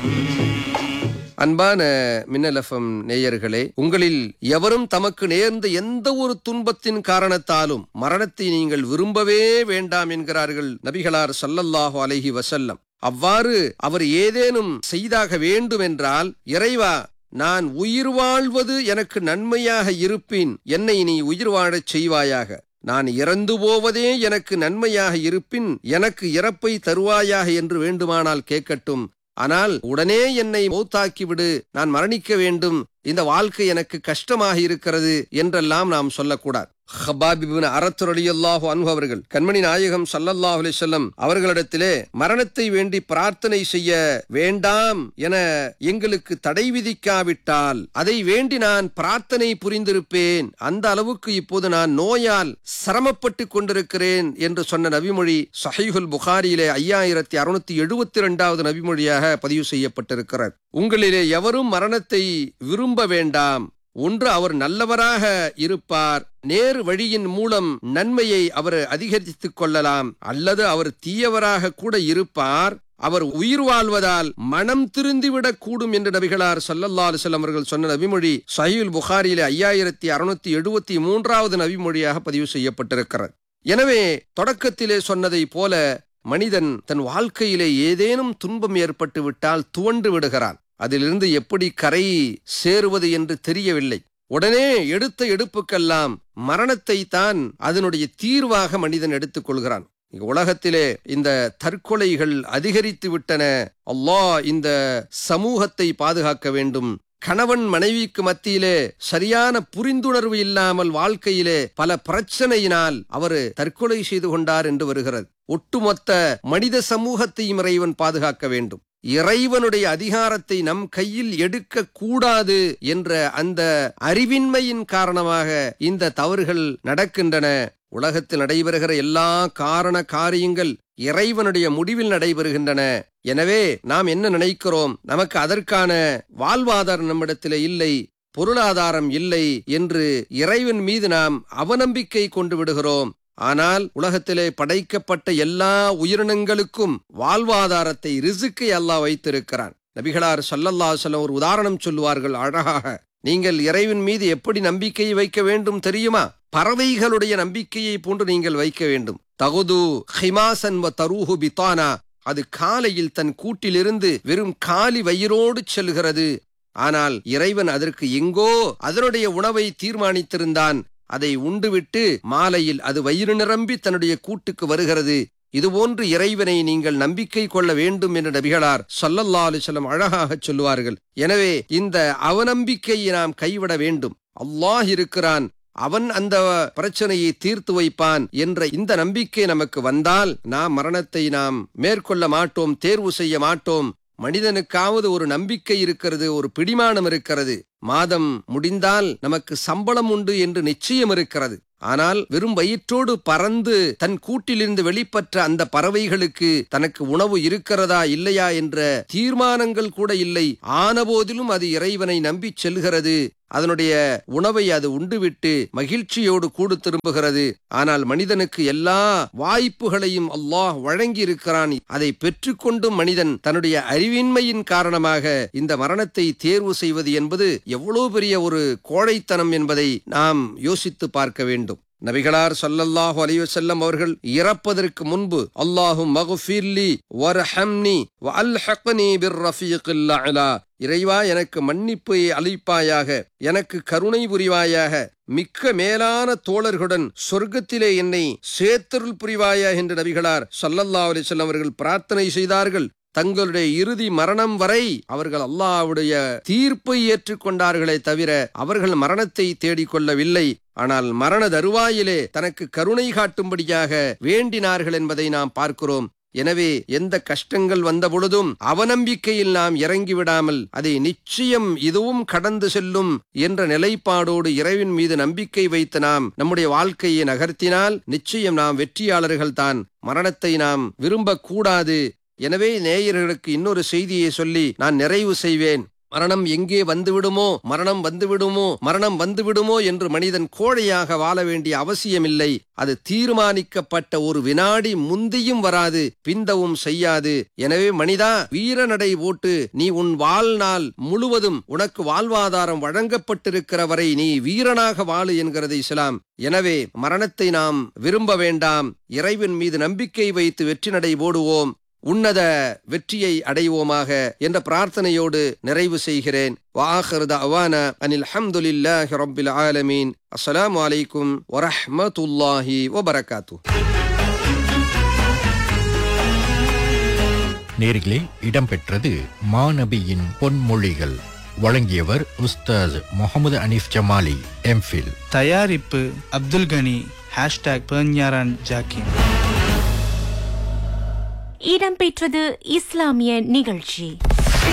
அன்பான மின்னலஃபம் நேயர்களே உங்களில் எவரும் தமக்கு நேர்ந்த எந்த ஒரு துன்பத்தின் காரணத்தாலும் மரணத்தை நீங்கள் விரும்பவே வேண்டாம் என்கிறார்கள் நபிகளார் ஸல்லல்லாஹு அலைஹி வஸல்லம் அவ்வாறு அவர் ஏதேனும் செய்தாக வேண்டும் என்றால் இறைவா நான் உயிர் வாழ்வது எனக்கு நன்மையாக இருப்பின் என்னை நீ உயிர் வாழச் செய்வாயாக நான் இறந்து போவதே எனக்கு நன்மையாக இருப்பின் எனக்கு இறப்பை தருவாயாக என்று வேண்டுமானால் கேட்கட்டும் ஆனால் உடனே என்னை மௌத்தாக்கிவிடு நான் மரணிக்க வேண்டும் இந்த வாழ்க்கை எனக்கு கஷ்டமாக இருக்கிறது என்றெல்லாம் நாம் சொல்லக்கூடாது ஹபாபிபின் அறத்துரலியல்லாஹு அன்பு அவர்கள் கண்மணி நாயகம் சல்லல்லாஹு அலைஹி வஸல்லம் அவர்களிடத்திலே மரணத்தை வேண்டி பிரார்த்தனை செய்ய வேண்டாம் என எங்களுக்கு தடை விதிக்காவிட்டால் அதை வேண்டி நான் பிரார்த்தனை புரிந்திருப்பேன் அந்த அளவுக்கு இப்போது நான் நோயால் சிரமப்பட்டு கொண்டிருக்கிறேன் என்று சொன்ன நபிமொழி சஹீஹுல் புகாரியிலே ஐயாயிரத்தி அறுநூத்தி எழுபத்தி இரண்டாவது நபிமொழியாக பதிவு செய்யப்பட்டிருக்கிறார் உங்களிலே எவரும் மரணத்தை விரும்ப வேண்டாம் ஒன்று அவர் நல்லவராக இருப்பார் நேர் வழியின் மூலம் நன்மையை அவர் அதிகரித்துக் கொள்ளலாம் அல்லது அவர் தீயவராக கூட இருப்பார் அவர் உயிர் வாழ்வதால் மனம் திருந்திவிடக் கூடும் என்று நபிகளார் சல்லல்லா அலுவலம் அவர்கள் சொன்ன நபிமொழி சஹீல் புகாரியிலே ஐயாயிரத்தி அறுநூத்தி எழுபத்தி மூன்றாவது நபிமொழியாக பதிவு செய்யப்பட்டிருக்கிறது எனவே தொடக்கத்திலே சொன்னதை போல மனிதன் தன் வாழ்க்கையிலே ஏதேனும் துன்பம் ஏற்பட்டு விட்டால் துவண்டு விடுகிறான் அதிலிருந்து எப்படி கரை சேருவது என்று தெரியவில்லை உடனே எடுத்த எடுப்புக்கெல்லாம் மரணத்தை தான் அதனுடைய தீர்வாக மனிதன் எடுத்துக்கொள்கிறான் இங்க உலகத்திலே இந்த தற்கொலைகள் அதிகரித்து விட்டன அல்லாஹ் இந்த சமூகத்தை பாதுகாக்க வேண்டும் கணவன் மனைவிக்கு மத்தியிலே சரியான புரிந்துணர்வு இல்லாமல் வாழ்க்கையிலே பல பிரச்சனையினால் அவர் தற்கொலை செய்து கொண்டார் என்று வருகிறது ஒட்டுமொத்த மனித சமூகத்தையும் இறைவன் பாதுகாக்க வேண்டும் இறைவனுடைய அதிகாரத்தை நம் கையில் எடுக்க கூடாது என்ற அந்த அறிவின்மையின் காரணமாக இந்த தவறுகள் நடக்கின்றன உலகத்தில் நடைபெறுகிற எல்லா காரண காரியங்கள் இறைவனுடைய முடிவில் நடைபெறுகின்றன எனவே நாம் என்ன நினைக்கிறோம் நமக்கு அதற்கான வாழ்வாதாரம் நம்மிடத்தில் இல்லை பொருளாதாரம் இல்லை என்று இறைவன் மீது நாம் அவநம்பிக்கை கொண்டு விடுகிறோம் ஆனால் உலகத்திலே படைக்கப்பட்ட எல்லா உயிரினங்களுக்கும் வாழ்வாதாரத்தை ரிசுக்கை அல்லாஹ் வைத்திருக்கிறான் நபிகளார் சல்லல்லா சொல்லம் ஒரு உதாரணம் சொல்லுவார்கள் அழகாக நீங்கள் இறைவன் மீது எப்படி நம்பிக்கை வைக்க வேண்டும் தெரியுமா பறவைகளுடைய நம்பிக்கையை போன்று நீங்கள் வைக்க வேண்டும் தகுது ஹிமாசன் வ தரூஹு பித்தானா அது காலையில் தன் கூட்டிலிருந்து வெறும் காலி வயிறோடு செல்கிறது ஆனால் இறைவன் அதற்கு எங்கோ அதனுடைய உணவை தீர்மானித்திருந்தான் அதை உண்டுவிட்டு மாலையில் அது வயிறு நிரம்பி தன்னுடைய கூட்டுக்கு வருகிறது இதுபோன்று இறைவனை நீங்கள் நம்பிக்கை கொள்ள வேண்டும் என்று நபிகளார் சல்லல்லா அலிசல்லம் அழகாக சொல்லுவார்கள் எனவே இந்த அவநம்பிக்கையை நாம் கைவிட வேண்டும் அல்லாஹ் இருக்கிறான் அவன் அந்த பிரச்சனையை தீர்த்து வைப்பான் என்ற இந்த நம்பிக்கை நமக்கு வந்தால் நாம் மரணத்தை நாம் மேற்கொள்ள மாட்டோம் தேர்வு செய்ய மாட்டோம் மனிதனுக்காவது ஒரு நம்பிக்கை இருக்கிறது ஒரு பிடிமானம் இருக்கிறது மாதம் முடிந்தால் நமக்கு சம்பளம் உண்டு என்று நிச்சயம் இருக்கிறது ஆனால் வெறும் வயிற்றோடு பறந்து தன் கூட்டிலிருந்து வெளிப்பற்ற அந்த பறவைகளுக்கு தனக்கு உணவு இருக்கிறதா இல்லையா என்ற தீர்மானங்கள் கூட இல்லை ஆனபோதிலும் அது இறைவனை நம்பி செல்கிறது அதனுடைய உணவை அது உண்டுவிட்டு மகிழ்ச்சியோடு கூடு திரும்புகிறது ஆனால் மனிதனுக்கு எல்லா வாய்ப்புகளையும் அல்லாஹ் வழங்கி இருக்கிறான் அதை பெற்றுக்கொண்டும் மனிதன் தன்னுடைய அறிவின்மையின் காரணமாக இந்த மரணத்தை தேர்வு செய்வது என்பது எவ்வளவு பெரிய ஒரு கோழைத்தனம் என்பதை நாம் யோசித்து பார்க்க வேண்டும் நபிகளார் சல்லல்லாஹு அலைஹி வஸல்லம் அவர்கள் இறப்பதற்கு முன்பு அல்லாஹும் மகுஃபிர்லி வர்ஹம்னி வஅல்ஹக்னி பிர்ரஃபீகில் அலா இறைவா எனக்கு மன்னிப்பை அளிப்பாயாக எனக்கு கருணை புரிவாயாக மிக்க மேலான தோழர்களுடன் சொர்க்கத்திலே என்னை சேத்தருள் புரிவாயா என்று நபிகளார் சல்லல்லா அலிசல்லம் அவர்கள் பிரார்த்தனை செய்தார்கள் தங்களுடைய இறுதி மரணம் வரை அவர்கள் அல்லாஹ்வுடைய தீர்ப்பை ஏற்றுக்கொண்டார்களே தவிர அவர்கள் மரணத்தை தேடிக்கொள்ளவில்லை ஆனால் மரண தருவாயிலே தனக்கு கருணை காட்டும்படியாக வேண்டினார்கள் என்பதை நாம் பார்க்கிறோம் எனவே எந்த கஷ்டங்கள் வந்த பொழுதும் அவநம்பிக்கையில் நாம் இறங்கிவிடாமல் அதை நிச்சயம் இதுவும் கடந்து செல்லும் என்ற நிலைப்பாடோடு இறைவின் மீது நம்பிக்கை வைத்து நாம் நம்முடைய வாழ்க்கையை நகர்த்தினால் நிச்சயம் நாம் வெற்றியாளர்கள் தான் மரணத்தை நாம் விரும்பக்கூடாது எனவே நேயர்களுக்கு இன்னொரு செய்தியை சொல்லி நான் நிறைவு செய்வேன் மரணம் எங்கே வந்துவிடுமோ மரணம் வந்துவிடுமோ மரணம் வந்துவிடுமோ என்று மனிதன் கோழையாக வாழ வேண்டிய அவசியமில்லை அது தீர்மானிக்கப்பட்ட ஒரு வினாடி முந்தியும் வராது பிந்தவும் செய்யாது எனவே மனிதா வீரநடை போட்டு நீ உன் வாழ்நாள் முழுவதும் உனக்கு வாழ்வாதாரம் வழங்கப்பட்டிருக்கிற வரை நீ வீரனாக வாழு என்கிறது இஸ்லாம் எனவே மரணத்தை நாம் விரும்ப வேண்டாம் இறைவன் மீது நம்பிக்கை வைத்து வெற்றி நடை போடுவோம் உன்னத வெற்றியை அடைவோமாக என்ற பிரார்த்தனையோடு நிறைவு செய்கிறேன் வாஹர் அவான அனில் அஹமதுல்லாஹி ரப்பில் ஆலமீன் அஸ்ஸலாமு அலைக்கும் வரஹ்மத்துல்லாஹி வபரகாத்து நேரிலே இடம்பெற்றது மாநபியின் பொன்மொழிகள் வழங்கியவர் உஸ்தாஸ் முகமது அனீஃப் ஜமாலி எம்ஃபில் தயாரிப்பு அப்துல் கனி ஹேஷ்டாக் பெர்ஞாரான் ஜாக்கின் இடம்பெற்றது இஸ்லாமிய நிகழ்ச்சி